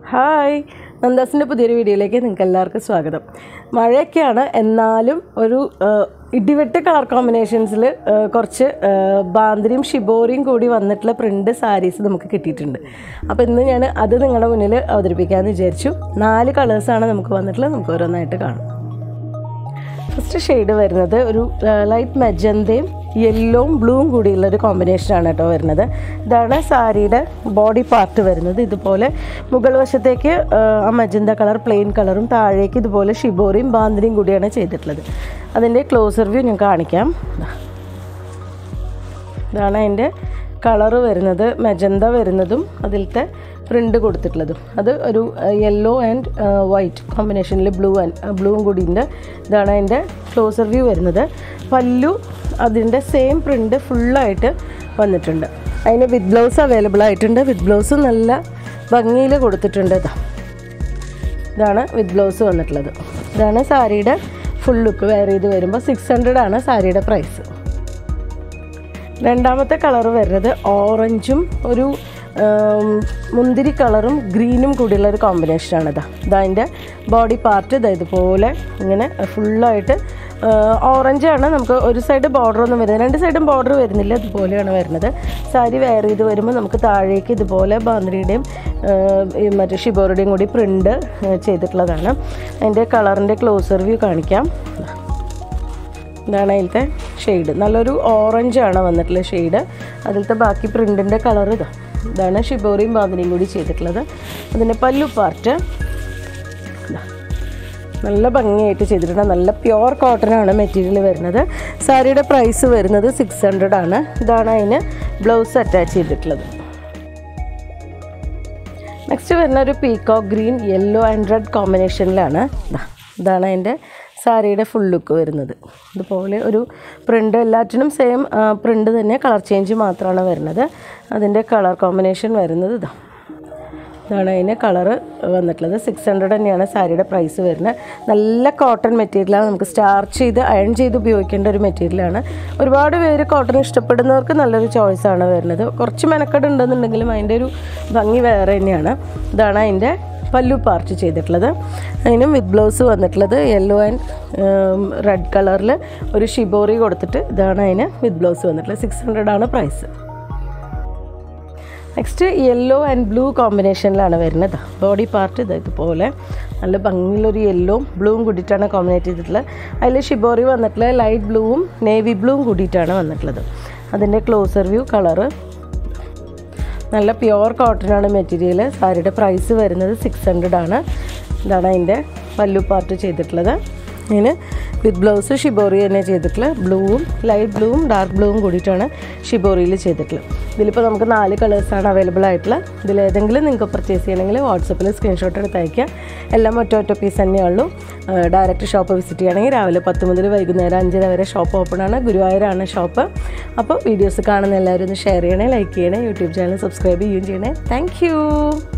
Hi നന്ദാസിൻ്റെ പുതിയൊരു വീഡിയോയിലേക്ക് നിങ്ങൾക്ക് എല്ലാവർക്കും സ്വാഗതം മഴയൊക്കെയാണ് എന്നാലും ഒരു ആ, ഇടിവെട്ട് കളർ കോമ്പിനേഷൻസിൽ കുറച്ച് ആ, ബാന്തിരിയും ഷിബോറിയും കൂടി വന്നിട്ടുള്ള പ്രിൻ്റ് സാരീസ് നമുക്ക് കിട്ടിയിട്ടുണ്ട് അപ്പോൾ ഇന്ന് ഞാൻ അത് നിങ്ങളുടെ മുന്നിൽ അവതരിപ്പിക്കാമെന്ന് വിചാരിച്ചു നാല് കളേഴ്സാണ് നമുക്ക് വന്നിട്ടുള്ളത് നമുക്ക് ഓരോന്നായിട്ട് കാണാം ഫസ്റ്റ് ഷെയ്ഡ് വരുന്നത് ഒരു ലൈറ്റ് മെജന്തയും യെല്ലോവും ബ്ലൂവും കൂടിയുള്ള ഒരു കോമ്പിനേഷനാണ് കേട്ടോ വരുന്നത് ഇതാണ് സാരിയുടെ ബോഡി പാർട്ട് വരുന്നത് ഇതുപോലെ മുകൾ വശത്തേക്ക് ആ, ആ മജന്ത കളർ പ്ലെയിൻ കളറും താഴേക്ക് ഇതുപോലെ ഷിബോറിയും ബാന്തിരിയും കൂടിയാണ് ചെയ്തിട്ടുള്ളത് അതിൻ്റെ ക്ലോസർ വ്യൂ ഞാൻ കാണിക്കാം ദാ. ഇതാണ് അതിൻ്റെ കളറ് വരുന്നത് മെജന്ത വരുന്നതും അതിലത്തെ പ്രിൻ്റ് കൊടുത്തിട്ടുള്ളതും അത് ഒരു യെല്ലോ ആൻഡ് വൈറ്റ് കോമ്പിനേഷനിൽ ബ്ലൂ ആൻഡ് ബ്ലൂവും കൂടി ഉണ്ട് ഇതാണ് അതിൻ്റെ ക്ലോസർ വ്യൂ വരുന്നത് പല്ലു അതിൻ്റെ സെയിം പ്രിൻ്റ് ഫുള്ളായിട്ട് വന്നിട്ടുണ്ട് അതിന് വിത്ത് ബ്ലൗസ് അവൈലബിൾ ആയിട്ടുണ്ട് വിത്ത് ബ്ലൗസ് നല്ല ഭംഗിയിൽ കൊടുത്തിട്ടുണ്ട് ഇതാ ഇതാണ് വിത്ത് ബ്ലൗസ് വന്നിട്ടുള്ളത് ഇതാണ് സാരിയുടെ ഫുൾ ലുക്ക് വെയർ ചെയ്ത് വരുമ്പോൾ സിക്സ് ഹൺഡ്രഡ് ആണ് സാരിയുടെ പ്രൈസ് രണ്ടാമത്തെ കളർ വരുന്നത് ഓറഞ്ചും ഒരു ആം, മുന്തിരി കളറും ഗ്രീനും കൂടിയുള്ള ഒരു കോമ്പിനേഷനാണ് ഇതാ ഇതതിൻ്റെ ബോഡി പാർട്ട് ഇതാ ഇതുപോലെ ഇങ്ങനെ ഫുള്ളായിട്ട് ഓറഞ്ചാണ് നമുക്ക് ഒരു സൈഡ് ബോർഡർ ഒന്നും വരുന്നത് രണ്ട് സൈഡും ബോർഡർ വരുന്നില്ല ഇതുപോലെയാണ് വരുന്നത് സാരി വെയർ ചെയ്ത് വരുമ്പോൾ നമുക്ക് താഴേക്ക് ഇതുപോലെ ബാന്ദ്രിയുടെയും ഈ മറ്റേ ഷിബോറുടെയും കൂടി പ്രിൻ്റ് ചെയ്തിട്ടുള്ളതാണ് അതിൻ്റെ കളറിൻ്റെ ക്ലോസർ വ്യൂ കാണിക്കാം ഇതാണ് അതിലത്തെ ഷെയ്ഡ് നല്ലൊരു ഓറഞ്ചാണ് വന്നിട്ടുള്ള ഷെയ്ഡ് അതിലത്തെ ബാക്കി പ്രിൻറ്റിൻ്റെ കളർ ഇതാ ഇതാണ് ഷിബോറിയും ബാന്തിനിയും കൂടി ചെയ്തിട്ടുള്ളത് അതിൻ്റെ പല്ലു പാർട്ട് ഇതാ. നല്ല ഭംഗിയായിട്ട് ചെയ്തിട്ടുണ്ട് നല്ല പ്യുവർ കോട്ടനാണ് മെറ്റീരിയൽ വരുന്നത് സാരിയുടെ പ്രൈസ് വരുന്നത് സിക്സ് ഹൺഡ്രഡ് ആണ് ഇതാണ് അതിന് ബ്ലൗസ് അറ്റാച്ച് ചെയ്തിട്ടുള്ളത് നെക്സ്റ്റ് വരുന്ന ഒരു peacock green yellow and red കോമ്പിനേഷനിലാണ് ദാ, ഇതാണ് അതിൻ്റെ സാരിയുടെ ഫുൾ ലുക്ക് വരുന്നത് ഇതുപോലെ ഒരു പ്രിൻ്റ് എല്ലാറ്റിനും സെയിം പ്രിൻ്റ് തന്നെ കളർ ചേഞ്ച് മാത്രമാണ് വരുന്നത് അതിൻ്റെ കളർ കോമ്പിനേഷൻ വരുന്നത് ഇതാ ഇതാണ് അതിന് കളറ് വന്നിട്ടുള്ളത് സിക്സ് ഹൺഡ്രഡ് തന്നെയാണ് സാരിയുടെ പ്രൈസ് വരുന്നത് നല്ല കോട്ടൺ മെറ്റീരിയലാണ് നമുക്ക് സ്റ്റാർച്ച് ചെയ്ത് അയൺ ചെയ്ത് ഉപയോഗിക്കേണ്ട ഒരു മെറ്റീരിയലാണ് ഒരുപാട് പേര് കോട്ടൺ ഇഷ്ടപ്പെടുന്നവർക്ക് നല്ലൊരു ചോയ്സാണ് വരുന്നത് കുറച്ച് മെനക്കെട് ഉണ്ടെന്നുണ്ടെങ്കിലും അതിൻ്റെ ഒരു ഭംഗി വേറെ തന്നെയാണ് ഇതാണ് അതിൻ്റെ പല്ലു പാർട്ട് ചെയ്തിട്ടുള്ളത് അതിനും വിത്ത് ബ്ലൗസ് വന്നിട്ടുള്ളത് യെല്ലോ ആൻഡ് റെഡ് കളറിൽ ഒരു ഷിബോറി കൊടുത്തിട്ട് ഇതാണ് അതിന് വിത്ത് ബ്ലൗസ് വന്നിട്ടുള്ളത് സിക്സ് ഹൺഡ്രഡ് ആണ് price next yellow and blue കോമ്പിനേഷനിലാണ് വരുന്നത് ബോഡി പാർട്ട് ഇത് ഇതുപോലെ നല്ല ഭംഗിയുള്ളൊരു യെല്ലോവും ബ്ലൂവും കൂടിയിട്ടാണ് കോമ്പിനേറ്റ് ചെയ്തിട്ടുള്ളത് അതിൽ ഷിബോറി വന്നിട്ടുള്ളത് ലൈറ്റ് ബ്ലൂവും നേവി ബ്ലൂവും കൂടിയിട്ടാണ് വന്നിട്ടുള്ളത് അതിൻ്റെ ക്ലോസർ വ്യൂ കളറ് നല്ല പ്യുവർ കോട്ടനാണ് മെറ്റീരിയൽ സാരിയുടെ പ്രൈസ് വരുന്നത് സിക്സ് ഹൺഡ്രഡ് ആണ് ഇതാണ് അതിൻ്റെ പല്ലു പാർട്ട് ചെയ്തിട്ടുള്ളത് ഇതിന് വിത്ത് ബ്ലൗസ് ഷിബോറി തന്നെ ചെയ്തിട്ടുള്ളത് ബ്ലൂവും ലൈറ്റ് ബ്ലൂവും ഡാർക്ക് ബ്ലൂവും കൂടിയിട്ടാണ് ഷിബോറിയിൽ ചെയ്തിട്ടുള്ളത് ഇതിലിപ്പോൾ നമുക്ക് നാല് കളേഴ്സാണ് അവൈലബിൾ ആയിട്ടുള്ളത് ഇതിലേതെങ്കിലും നിങ്ങൾക്ക് പർച്ചേസ് ചെയ്യണമെങ്കിൽ വാട്സപ്പിൽ സ്ക്രീൻഷോട്ട് എടുത്ത് അയക്കുക എല്ലാം ഒറ്റ ഒറ്റ പീസ് തന്നെയുള്ളൂ ഡയറക്റ്റ് ഷോപ്പ് വിസിറ്റ് ചെയ്യണമെങ്കിൽ രാവിലെ പത്ത് മുതൽ വൈകുന്നേരം അഞ്ചര വരെ ഷോപ്പ് ഓപ്പൺ ആണ് ഗുരുവായൂരാണ് ഷോപ്പ് അപ്പോൾ വീഡിയോസ് കാണുന്ന എല്ലാവരും ഒന്ന് ഷെയർ ചെയ്യണേ ലൈക്ക് ചെയ്യണേ യൂട്യൂബ് ചാനൽ സബ്സ്ക്രൈബ് ചെയ്യുകയും ചെയ്യണേ താങ്ക്